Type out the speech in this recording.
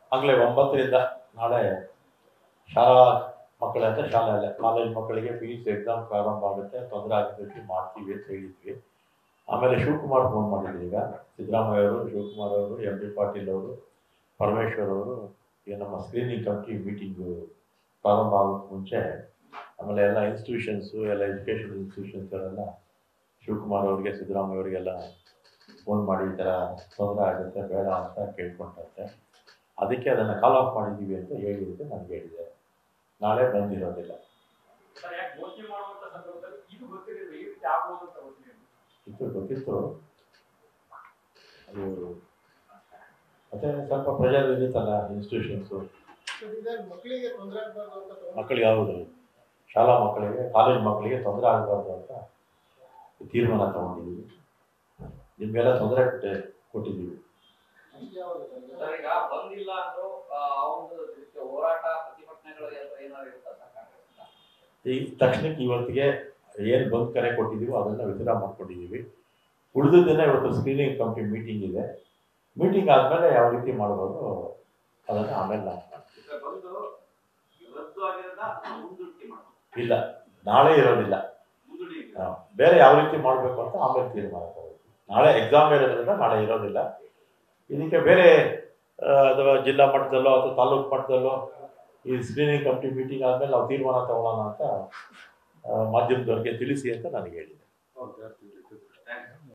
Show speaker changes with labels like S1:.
S1: ಆಗಲೇ ಒಂಬತ್ತರಿಂದ ನಾಳೆ ಶಾಲಾ ಮಕ್ಕಳ ಅಂತ ಶಾಲೆ ಅಲ್ಲ ಕಾಲೇಜ್ ಮಕ್ಕಳಿಗೆ ಪಿ ಯು ಸಿ ಎಕ್ಸಾಮ್ ಪ್ರಾರಂಭ ಆಗುತ್ತೆ ತೊಂದರೆ ಆಗೋದಕ್ಕೆ ಮಾಡ್ತೀವಿ ಅಂತ ಹೇಳಿದ್ವಿ ಆಮೇಲೆ ಶಿವಕುಮಾರ್ ಫೋನ್ ಮಾಡಿದ್ರು ಈಗ ಸಿದ್ದರಾಮಯ್ಯ ಅವರು ಶಿವಕುಮಾರ್ ಅವರು ಎಂ ಬಿ ಪಾಟೀಲ್ ಅವರು ಪರಮೇಶ್ವರ್ ಅವರು ಈಗ ನಮ್ಮ ಸ್ಕ್ರೀನಿಂಗ್ ಕಮಿಟಿ ಮೀಟಿಂಗು ಪ್ರಾರಂಭ ಆಗೋಕ್ಕೆ ಮುಂಚೆ ಆಮೇಲೆ ಎಲ್ಲ ಇನ್ಸ್ಟಿಟ್ಯೂಷನ್ಸು ಎಲ್ಲ ಎಜುಕೇಷನ್ ಇನ್ಸ್ಟಿಟ್ಯೂಷನ್ಸ್ಗಳೆಲ್ಲ ಶಿವಕುಮಾರ್ ಅವರಿಗೆ ಸಿದ್ದರಾಮಯ್ಯ ಅವರಿಗೆಲ್ಲ ಫೋನ್ ಮಾಡಿ ಈ ಥರ ತೊಂದರೆ ಆಗುತ್ತೆ ಬೇಡ ಅಂತ ಕೇಳ್ಕೊಂಡಂತೆ ಅದಕ್ಕೆ ಅದನ್ನು ಕಾಲ್ ಆಫ್ ಮಾಡಿದ್ದೀವಿ ಅಂತ ಹೇಳಿದ್ದಕ್ಕೆ ನಾನು ಹೇಳಿದೆ ನಾಳೆ ಬಂದಿರೋದಿಲ್ಲ
S2: ಸರ್ ಯಾಕೆ ಘೋಷಣೆ ಮಾಡುವಂತ ಸಂದರ್ಭದಲ್ಲಿ ಇದು ಗೊತ್ತಿರಲಿಲ್ಲ ಈ ರೀತಿ ಆಗ್ಬೋದು ಅಂತ ಗೊತ್ತಿರಲಿಲ್ಲ
S1: ಇದು ಗೊತ್ತಿತ್ತು ಅದು ಮತ್ತೆ ಸ್ವಲ್ಪ ಪ್ರೆಷರ್ ಇರುತ್ತಲ್ಲ ಇನ್ಸ್ಟಿಟ್ಯೂಷನ್ಸು
S3: ಸರ್ ಇದ್ರಲ್ಲಿ ಮಕ್ಕಳಿಗೆ ತೊಂದರೆ ಆಗಬಾರ್ದು ಅಂತ ತಗೊಂಡು
S1: ಮಕ್ಕಳಿಗೆ ಯಾವುದು ಶಾಲಾ ಮಕ್ಕಳಿಗೆ ಕಾಲೇಜ್ ಮಕ್ಕಳಿಗೆ ತೊಂದರೆ ಆಗಬಾರ್ದು ಅಂತ ತೀರ್ಮಾನ ತಗೊಂಡಿದ್ದೀವಿ ನಿಮಗೆಲ್ಲ ತೊಂದರೆ ಕೊಟ್ಟೆ ಕೊಟ್ಟಿದ್ದೀವಿ
S3: ಯಾವಾಗ ಸರ್?
S4: ಸರ್ ಈಗ ಬಂದಿಲ್ಲ ಅಂದ್ರು ಆ, ಅವ್ನ್ದು ಇದಕ್ಕೆ ಹೋರಾಟ ಪ್ರತಿಭಟನೆಗಳು ಏನಾದ್ರು ಏನಾದ್ರು ಇರುತ್ತಾ ಸರ್ ಕಾಂಗ್ರೆಸ್ಸಿಂದ?
S1: ಈ ತಕ್ಷಣಕ್ಕೆ ಇವತ್ತಿಗೆ ಏನು ಬಂದ್ ಕರೆ ಕೊಟ್ಟಿದ್ದೀವೋ ಅದನ್ನು ವಿತ್ಡ್ರಾ ಮಾಡ್ಕೊಂಡಿದ್ದೀವಿ ಉಳಿದಿದ್ದನ್ನ ಇವತ್ತು ಸ್ಕ್ರೀನಿಂಗ್ ಕಮಿಟಿ ಮೀಟಿಂಗ್ ಇದೆ ಮೀಟಿಂಗ್ ಆದಮೇಲೆ ಯಾವ ರೀತಿ ಮಾಡ್ಬೋದು ಅದನ್ನು ಆಮೇಲೆ ನಾವು ಮಾಡ್ತೀವಿ
S2: ಸರ್ ಬಂದು ರದ್ದು ಆಗಿರೋದ ಮುಂದೂಡಿಕೆ ಮಾಡೋದು
S1: ಇಲ್ಲ ನಾಳೆ ಇರೋದಿಲ್ಲ
S2: ಮುಂದೂಡಿಕೆ
S1: ಹಾ, ಬೇರೆ ಯಾವ ರೀತಿ ಮಾಡಬೇಕು ಅಂತ ಆಮೇಲೆ ತೀರ್ಮಾನ ತಗೋತೀವಿ ನಾಳೆ ಎಕ್ಸಾಮ್ ಇರೋದ್ರಿಂದ ನಾಳೆ ಇರೋದಿಲ್ಲ ಇದಕ್ಕೆ ಬೇರೆ ಆ, ಅಥವಾ ಜಿಲ್ಲಾ ಮಟ್ಟದಲ್ಲೋ ಅಥವಾ ತಾಲೂಕು ಮಟ್ಟದಲ್ಲೋ ಈ ಸ್ಕ್ರೀನಿಂಗ್ ಕಮಿಟಿ ಮೀಟಿಂಗ್ ಆದಮೇಲೆ ನಾವು ತೀರ್ಮಾನ ತಗೊಳ್ಳೋಣ ಅಂತ ಆ, ಮಾಧ್ಯಮದವ್ರಿಗೆ ತಿಳಿಸಿ ಅಂತ ನನಗೆ ಹೇಳಿದೆ
S2: ಥ್ಯಾಂಕ್ಸ್